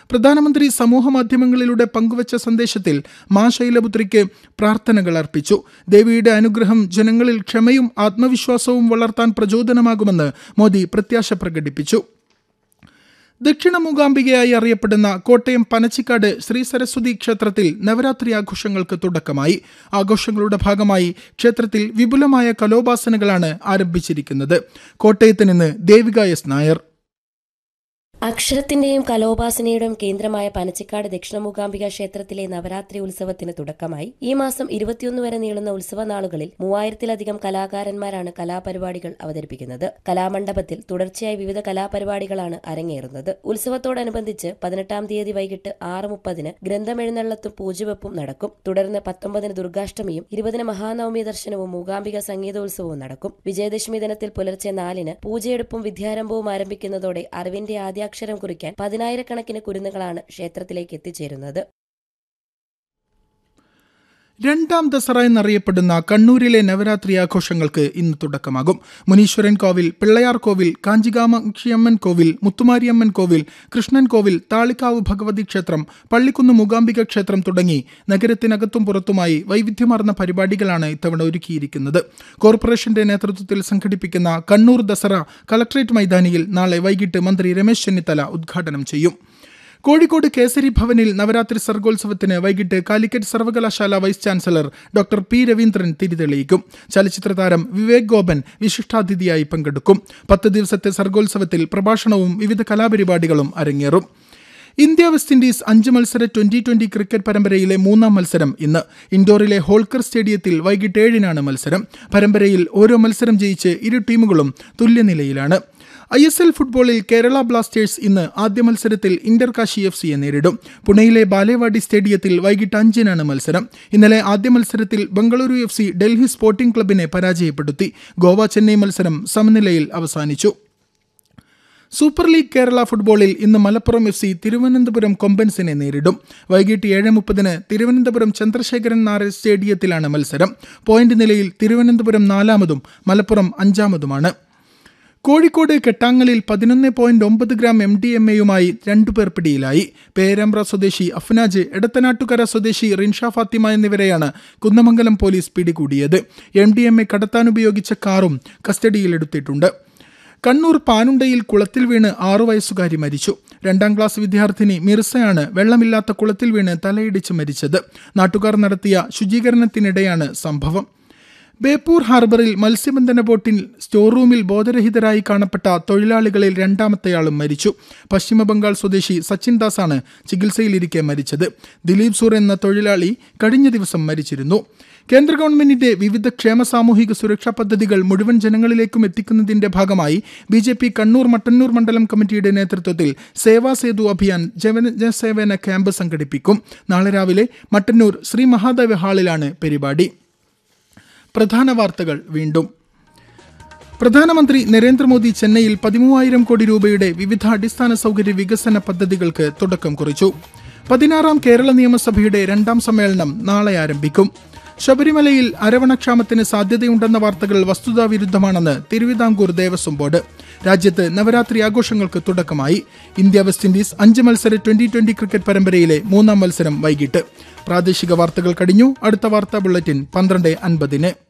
പ്രധാനമന്ത്രി സമൂഹമാധ്യമങ്ങളിലൂടെ പങ്കുവച്ച സന്ദേശത്തിൽ മാ ശൈലപുത്രിക്ക് പ്രാർത്ഥനകൾ അർപ്പിച്ചു ദേവിയുടെ അനുഗ്രഹം ജനങ്ങളിൽ ക്ഷമയും ആത്മവിശ്വാസവും വളർത്താൻ പ്രചോദനമാകുമെന്ന് മോദി പ്രത്യാശ പ്രകടിപ്പിച്ചു ദക്ഷിണ മൂകാംബികയായി അറിയപ്പെടുന്ന കോട്ടയം പനച്ചിക്കാട് ശ്രീ സരസ്വതി ക്ഷേത്രത്തിൽ നവരാത്രി ആഘോഷങ്ങൾക്ക് തുടക്കമായി ആഘോഷങ്ങളുടെ ഭാഗമായി ക്ഷേത്രത്തിൽ വിപുലമായ കലോപാസനകളാണ് ആരംഭിച്ചിരിക്കുന്നത് കോട്ടയത്ത് നിന്ന് ദേവിക എസ് നായർ അക്ഷരത്തിന്റെയും കലോപാസനയുടെയും കേന്ദ്രമായ പനച്ചിക്കാട് ദക്ഷിണ മൂകാംബിക ക്ഷേത്രത്തിലെ നവരാത്രി ഉത്സവത്തിന് തുടക്കമായി ഈ മാസം ഇരുപത്തിയൊന്ന് വരെ നീളുന്ന ഉത്സവ നാളുകളിൽ മൂവായിരത്തിലധികം കലാകാരന്മാരാണ് കലാപരിപാടികൾ അവതരിപ്പിക്കുന്നത് കലാമണ്ഡപത്തിൽ തുടർച്ചയായി വിവിധ കലാപരിപാടികളാണ് അരങ്ങേറുന്നത് ഉത്സവത്തോടനുബന്ധിച്ച് പതിനെട്ടാം തീയതി വൈകിട്ട് ആറ് മുപ്പതിന് ഗ്രന്ഥമെഴുന്നള്ളത്തും പൂജവെപ്പും നടക്കും തുടർന്ന് പത്തൊമ്പതിന് ദുർഗാഷ്ടമിയും ഇരുപതിന് മഹാനവമി ദർശനവും മൂകാംബിക സംഗീതോത്സവവും നടക്കും വിജയദശമി ദിനത്തിൽ പുലർച്ചെ നാലിന് പൂജയെടുപ്പും വിദ്യാരംഭവും ആരംഭിക്കുന്നതോടെ അറിവിന്റെ ആദ്യാക്ഷരം കുറിക്കാൻ പതിനായിരക്കണക്കിന് കുരുന്നുകളാണ് ക്ഷേത്രത്തിലേക്ക് എത്തിച്ചേരുന്നത് രണ്ടാം ദസറ എന്നറിയപ്പെടുന്ന കണ്ണൂരിലെ നവരാത്രി ആഘോഷങ്ങൾക്ക് ഇന്ന് തുടക്കമാകും മുനീശ്വരൻ കോവിൽ പിള്ളയാർ കോവിൽ കാഞ്ചികാമാക്ഷിയമ്മൻ കോവിൽ മുത്തുമാരിയമ്മൻ കോവിൽ കൃഷ്ണൻ കോവിൽ താളിക്കാവ് ഭഗവതി ക്ഷേത്രം പള്ളിക്കുന്ന് മൂകാംബിക ക്ഷേത്രം തുടങ്ങി നഗരത്തിനകത്തും പുറത്തുമായി വൈവിധ്യമാർന്ന പരിപാടികളാണ് ഇത്തവണ ഒരുക്കിയിരിക്കുന്നത് കോർപ്പറേഷന്റെ നേതൃത്വത്തിൽ സംഘടിപ്പിക്കുന്ന കണ്ണൂർ ദസറ കളക്ട്രേറ്റ് മൈതാനിയിൽ നാളെ വൈകിട്ട് മന്ത്രി രമേശ് ചെന്നിത്തല ഉദ്ഘാടനം ചെയ്യും കോഴിക്കോട് കേസരി ഭവനിൽ നവരാത്രി സർഗോത്സവത്തിന് വൈകിട്ട് കാലിക്കറ്റ് സർവകലാശാല vice chancellor doctor P Raveendran തിരിതെളിയിക്കും ചലച്ചിത്ര താരം വിവേക് ഗോപൻ വിശിഷ്ടാതിഥിയായി പങ്കെടുക്കും പത്ത് ദിവസത്തെ സർഗോത്സവത്തിൽ പ്രഭാഷണവും വിവിധ കലാപരിപാടികളും അരങ്ങേറും ഇന്ത്യ വെസ്റ്റ് ഇൻഡീസ് അഞ്ച് മത്സര ട്വന്റി ട്വന്റി ക്രിക്കറ്റ് പരമ്പരയിലെ മൂന്നാം മത്സരം ഇന്ന് ഇൻഡോറിലെ ഹോൾക്കർ സ്റ്റേഡിയത്തിൽ വൈകിട്ട് ഏഴിനാണ് മത്സരം പരമ്പരയിൽ ഓരോ മത്സരം ജയിച്ച് ഇരു ടീമുകളും തുല്യനിലയിലാണ് ഐ എസ് എൽ ഫുട്ബോളിൽ കേരള ബ്ലാസ്റ്റേഴ്സ് ഇന്ന് ആദ്യ മത്സരത്തിൽ ഇന്റർ കാശി എഫ് സിയെ നേരിടും പുണെയിലെ ബാലേവാടി സ്റ്റേഡിയത്തിൽ വൈകിട്ട് അഞ്ചിനാണ് മത്സരം ഇന്നലെ ആദ്യ മത്സരത്തിൽ Bengaluru F C Delhi sporting ക്ലബിനെ പരാജയപ്പെടുത്തി ഗോവ ചെന്നൈ മത്സരം സമനിലയിൽ അവസാനിച്ചു സൂപ്പർ ലീഗ് കേരള ഫുട്ബോളിൽ ഇന്ന് മലപ്പുറം എഫ് സി തിരുവനന്തപുരം കൊമ്പൻസിനെ നേരിടും വൈകിട്ട് ഏഴ് മുപ്പതിന് തിരുവനന്തപുരം ചന്ദ്രശേഖരൻ നായർ സ്റ്റേഡിയത്തിലാണ് മത്സരം പോയിന്റ് നിലയിൽ തിരുവനന്തപുരം നാലാമതും മലപ്പുറം അഞ്ചാമതുമാണ് കോഴിക്കോട് കെട്ടാങ്ങലിൽ പതിനൊന്ന് പോയിന്റ് ഒമ്പത് ഗ്രാം എം ഡി എം എയുമായി രണ്ടുപേർ പിടിയിലായി പേരാമ്പ്ര സ്വദേശി അഫ്നാജ് എടത്തനാട്ടുകര സ്വദേശി റിൻഷ ഫാത്തിമ എന്നിവരെയാണ് കുന്നമംഗലം പോലീസ് പിടികൂടിയത് എം ഡി എം എ കടത്താനുപയോഗിച്ച കാറും കസ്റ്റഡിയിലെടുത്തിട്ടുണ്ട് കണ്ണൂർ പാനുണ്ടയിൽ കുളത്തിൽ വീണ് ആറു വയസ്സുകാരി മരിച്ചു രണ്ടാം ക്ലാസ് വിദ്യാർത്ഥിനി മിർസയാണ് വെള്ളമില്ലാത്ത കുളത്തിൽ വീണ് തലയിടിച്ച് മരിച്ചത് നാട്ടുകാർ നടത്തിയ ശുചീകരണത്തിനിടെയാണ് സംഭവം ബേപ്പൂർ ഹാർബറിൽ മത്സ്യബന്ധന ബോട്ടിൽ സ്റ്റോർ റൂമിൽ ബോധരഹിതരായി കാണപ്പെട്ട തൊഴിലാളികളിൽ രണ്ടാമത്തെയാളും മരിച്ചു പശ്ചിമബംഗാൾ സ്വദേശി സച്ചിൻ ദാസാണ് ചികിത്സയിലിരിക്കെ മരിച്ചത് ദിലീപ് സൂർ എന്ന തൊഴിലാളി കഴിഞ്ഞ ദിവസം മരിച്ചിരുന്നു കേന്ദ്ര ഗവൺമെന്റിന്റെ വിവിധ ക്ഷേമ സാമൂഹിക സുരക്ഷാ പദ്ധതികൾ മുഴുവൻ ജനങ്ങളിലേക്കും എത്തിക്കുന്നതിന്റെ ഭാഗമായി B J P Kannur Mattannur മണ്ഡലം കമ്മിറ്റിയുടെ നേതൃത്വത്തിൽ സേവാ സേതു അഭിയാൻ ജനസേവന ക്യാമ്പ് സംഘടിപ്പിക്കും നാളെ രാവിലെ മട്ടന്നൂർ ശ്രീ മഹാദേവ ഹാളിലാണ് പരിപാടി പ്രധാന വാർത്തകൾ വീണ്ടും പ്രധാനമന്ത്രി നരേന്ദ്രമോദി ചെന്നൈയിൽ പതിമൂവായിരം കോടി രൂപയുടെ വിവിധ അടിസ്ഥാന സൗകര്യ വികസന പദ്ധതികൾക്ക് തുടക്കം കുറിച്ചു പതിനാറാം കേരള നിയമസഭയുടെ രണ്ടാം സമ്മേളനം നാളെ ആരംഭിക്കും ശബരിമലയിൽ അരവണക്ഷാമത്തിന് സാധ്യതയുണ്ടെന്ന വാർത്തകൾ വസ്തുതാവിരുദ്ധമാണെന്ന് തിരുവിതാംകൂർ ദേവസ്വം ബോർഡ് രാജ്യത്ത് നവരാത്രി ആഘോഷങ്ങൾക്ക് തുടക്കമായി ഇന്ത്യ വെസ്റ്റ് ഇൻഡീസ് അഞ്ച് മത്സര ട്വന്റി ട്വന്റി ക്രിക്കറ്റ് പരമ്പരയിലെ മൂന്നാം മത്സരം വൈകിട്ട് പ്രാദേശിക വാർത്തകൾ കഴിഞ്ഞു അടുത്ത വാർത്താ ബുള്ളറ്റിൻ പന്ത്രണ്ട് അൻപതിന്